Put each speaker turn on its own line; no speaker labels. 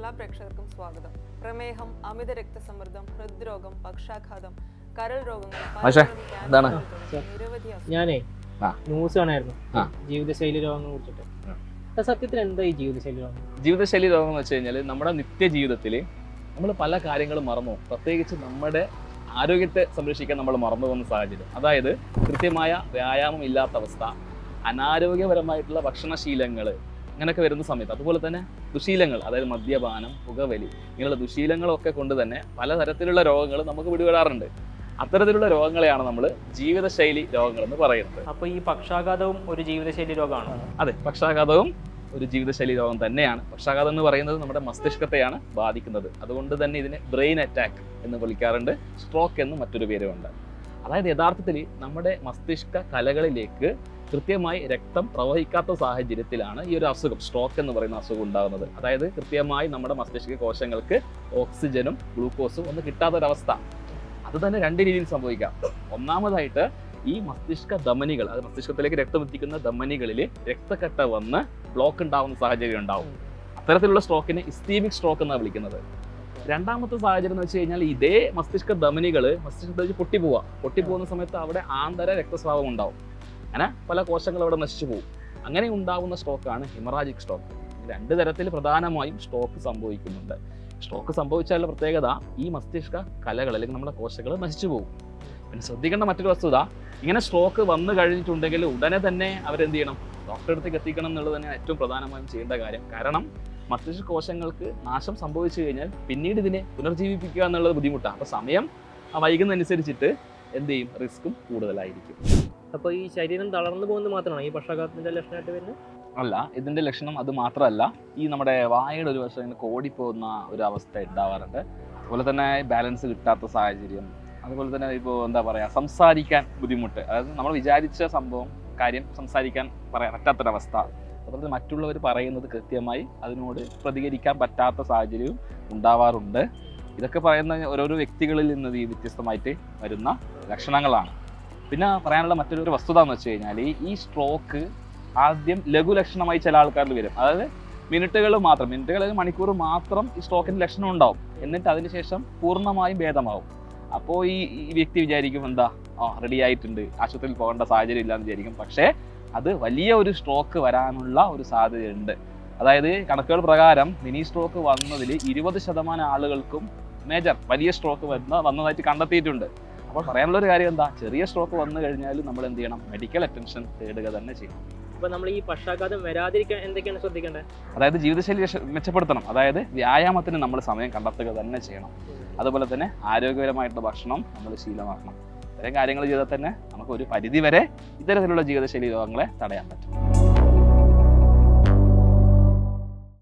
എല്ലാ പ്രേക്ഷകർക്കും സ്വാഗതം പ്രമേഹം അമിത രക്തസമ്മർദ്ദം ഹൃദ്രോഗം പക്ഷാഘാതം കരൾ രോഗങ്ങൾ
മാഷേ,
പലതരം ക്യാൻസർ
എന്താണ്?
തുടങ്ങി നിരവധി അസുഖങ്ങൾ
ഞാനേ
ആ.
ന്യൂസ് കാണായിരുന്നു
ആ.
ജീവിതശൈലി രോഗങ്ങളെ കുറിച്ചിട്ട്
ആ.
അത് സത്യത്തിൽ എന്താ ഈ ജീവിതശൈലി രോഗം
ജീവിതശൈലി രോഗം എന്ന് വെച്ച് കഴിഞ്ഞാൽ നമ്മുടെ നിത്യജീവിതത്തിൽ നമ്മൾ പല കാര്യങ്ങളും മറന്നു പോകും. പ്രത്യേകിച്ച് നമ്മുടെ ആരോഗ്യത്തെ സംരക്ഷിക്കാൻ നമ്മൾ മറന്നു പോകുന്ന സാഹചര്യം അതായത് കൃത്യമായ വ്യായാമം ഇല്ലാത്ത അവസ്ഥ അനാരോഗ്യപരമായിട്ടുള്ള ഭക്ഷണശീലങ്ങൾ അങ്ങനെയൊക്കെ വരുന്ന സമയത്ത് അതുപോലെ തന്നെ ദുശീലങ്ങൾ അതായത് മദ്യപാനം പുകവലി ഇങ്ങനെയുള്ള ദുശീലങ്ങളൊക്കെ കൊണ്ട് തന്നെ പലതരത്തിലുള്ള രോഗങ്ങൾ നമുക്ക് പിടിപെടാറുണ്ട് അത്തരത്തിലുള്ള രോഗങ്ങളെയാണ് നമ്മൾ ജീവിതശൈലി രോഗങ്ങൾ എന്ന് പറയുന്നത്
അപ്പൊ ഈ പക്ഷാഘാതവും ഒരു ജീവിതശൈലി രോഗമാണ്
അതെ പക്ഷാഘാതവും ഒരു ജീവിതശൈലി രോഗം തന്നെയാണ് പക്ഷാഘാതം എന്ന് പറയുന്നത് നമ്മുടെ മസ്തിഷ്കത്തെയാണ് ബാധിക്കുന്നത് അതുകൊണ്ട് തന്നെ ഇതിനെ ബ്രെയിൻ അറ്റാക്ക് എന്ന് വിളിക്കാറുണ്ട് സ്ട്രോക്ക് എന്ന് മറ്റൊരു പേരുമുണ്ട് അതായത് യഥാർത്ഥത്തിൽ നമ്മുടെ മസ്തിഷ്ക കലകളിലേക്ക് കൃത്യമായി രക്തം പ്രവഹിക്കാത്ത സാഹചര്യത്തിലാണ് ഈ ഒരു അസുഖം സ്ട്രോക്ക് എന്ന് പറയുന്ന അസുഖം ഉണ്ടാകുന്നത് അതായത് കൃത്യമായി നമ്മുടെ മസ്തിഷ്ക കോശങ്ങൾക്ക് ഓക്സിജനും ഗ്ലൂക്കോസും ഒന്നും കിട്ടാത്തൊരവസ്ഥ അത് തന്നെ രണ്ട് രീതിയിൽ സംഭവിക്കാം ഒന്നാമതായിട്ട് ഈ മസ്തിഷ്ക ധമനികൾ അത് മസ്തിഷ്കത്തിലേക്ക് രക്തം എത്തിക്കുന്ന ധമനികളിൽ രക്തക്കട്ട വന്ന് ബ്ലോക്ക് ഉണ്ടാവുന്ന സാഹചര്യം ഉണ്ടാവും അത്തരത്തിലുള്ള സ്ട്രോക്കിനെ ഇസ്തീമിക് സ്ട്രോക്ക് എന്നാണ് വിളിക്കുന്നത് രണ്ടാമത്തെ സാഹചര്യം എന്ന് വെച്ച് കഴിഞ്ഞാൽ ഇതേ മസ്തിഷ്ക ധമനികൾ മസ്തിഷ്കത്തിൽ പൊട്ടിപ്പോവുക പൊട്ടിപ്പോകുന്ന സമയത്ത് അവിടെ ആന്തര രക്തസ്രാവം ഉണ്ടാവും അങ്ങനെ പല കോശങ്ങളും അവിടെ നശിച്ചു പോകും അങ്ങനെ ഉണ്ടാവുന്ന സ്ട്രോക്കാണ് ഹിമറാജിക് സ്ട്രോക്ക് രണ്ട് തരത്തിൽ പ്രധാനമായും സ്ട്രോക്ക് സംഭവിക്കുന്നുണ്ട് സ്ട്രോക്ക് സംഭവിച്ചാലുള്ള പ്രത്യേകത ഈ മസ്തിഷ്ക കലകൾ അല്ലെങ്കിൽ നമ്മുടെ കോശങ്ങൾ നശിച്ചു പോകും പിന്നെ ശ്രദ്ധിക്കേണ്ട മറ്റൊരു വസ്തുത ഇങ്ങനെ സ്ട്രോക്ക് വന്നു കഴിഞ്ഞിട്ടുണ്ടെങ്കിൽ ഉടനെ തന്നെ അവരെന്ത് ചെയ്യണം ഡോക്ടറെ അടുത്തേക്ക് എത്തിക്കണം എന്നുള്ളത് തന്നെ ഏറ്റവും പ്രധാനമായും ചെയ്യേണ്ട കാര്യം കാരണം മസ്തിഷ്ക കോശങ്ങൾക്ക് നാശം സംഭവിച്ചു കഴിഞ്ഞാൽ പിന്നീട് ഇതിനെ പുനർജീവിപ്പിക്കുക എന്നുള്ളത് ബുദ്ധിമുട്ടാണ് അപ്പോൾ സമയം ആ വൈകുന്നതനുസരിച്ചിട്ട് എന്ത് ചെയ്യും റിസ്ക്കും കൂടുതലായിരിക്കും
അപ്പൊ ഈ ശരീരം തളർന്നു പോകുന്നത് മാത്രമാണ് ഈ പക്ഷാഘാതത്തിന്റെ ലക്ഷണമായിട്ട് വരുന്നത്
അല്ല ഇതിന്റെ ലക്ഷണം അത് മാത്രമല്ല ഈ നമ്മുടെ വായയുടെ ഒരു വശം ഇങ്ങനെ കോടിപ്പോകുന്ന ഒരു അവസ്ഥ ഉണ്ടാവാറുണ്ട് അതുപോലെ തന്നെ ബാലൻസ് കിട്ടാത്ത സാഹചര്യം അതുപോലെ തന്നെ ഇപ്പോൾ എന്താ പറയുക സംസാരിക്കാൻ ബുദ്ധിമുട്ട് അതായത് നമ്മൾ വിചാരിച്ച സംഭവം കാര്യം സംസാരിക്കാൻ പറയാൻ പറ്റാത്തൊരവസ്ഥ അതുപോലെ തന്നെ മറ്റുള്ളവർ പറയുന്നത് കൃത്യമായി അതിനോട് പ്രതികരിക്കാൻ പറ്റാത്ത സാഹചര്യവും ഉണ്ടാവാറുണ്ട് ഇതൊക്കെ പറയുന്ന ഓരോരോ വ്യക്തികളിൽ നിന്ന് ഈ വ്യത്യസ്തമായിട്ട് വരുന്ന ലക്ഷണങ്ങളാണ് പിന്നെ പറയാനുള്ള മറ്റൊരു ഒരു വസ്തുത എന്ന് വെച്ച് കഴിഞ്ഞാൽ ഈ സ്ട്രോക്ക് ആദ്യം ലഘുലക്ഷണമായി ചില ആൾക്കാരിൽ വരും അതായത് മിനിറ്റുകൾ മാത്രം മിനിറ്റുകൾ അല്ലെങ്കിൽ മണിക്കൂർ മാത്രം ഈ സ്ട്രോക്കിന്റെ ലക്ഷണം ഉണ്ടാവും എന്നിട്ട് അതിനുശേഷം പൂർണ്ണമായും ഭേദമാവും അപ്പോൾ ഈ ഈ വ്യക്തി വിചാരിക്കും എന്താ ആ റെഡി ആയിട്ടുണ്ട് ആശുപത്രിയിൽ പോകേണ്ട സാഹചര്യം ഇല്ലാന്ന് വിചാരിക്കും പക്ഷേ അത് വലിയ ഒരു സ്ട്രോക്ക് വരാനുള്ള ഒരു സാധ്യതയുണ്ട് അതായത് കണക്കുകൾ പ്രകാരം മിനി സ്ട്രോക്ക് വന്നതിൽ ഇരുപത് ശതമാനം ആളുകൾക്കും മേജർ വലിയ സ്ട്രോക്ക് വരുന്ന വന്നതായിട്ട് കണ്ടെത്തിയിട്ടുണ്ട് അപ്പോൾ പറയാനുള്ള ഒരു കാര്യം എന്താ ചെറിയ സ്ട്രോക്ക് വന്നു കഴിഞ്ഞാൽ നമ്മൾ എന്ത് ചെയ്യണം മെഡിക്കൽ അറ്റൻഷൻ തേടുക തന്നെ ചെയ്യണം
അപ്പൊ നമ്മൾ ഈ പക്ഷാഘാതം വരാതിരിക്കാൻ എന്തൊക്കെയാണ് ശ്രദ്ധിക്കേണ്ടത്
അതായത് ജീവിതശൈലി രക്ഷ- മെച്ചപ്പെടുത്തണം അതായത് വ്യായാമത്തിന് നമ്മൾ സമയം കണ്ടെത്തുക തന്നെ ചെയ്യണം അതുപോലെ തന്നെ ആരോഗ്യപരമായിട്ടുള്ള ഭക്ഷണം നമ്മൾ ശീലമാക്കണം ഇത്തരം കാര്യങ്ങൾ ചെയ്താൽ തന്നെ നമുക്ക് ഒരു പരിധി വരെ ഇത്തരത്തിലുള്ള ജീവിതശൈലി രോഗങ്ങളെ തടയാൻ പറ്റും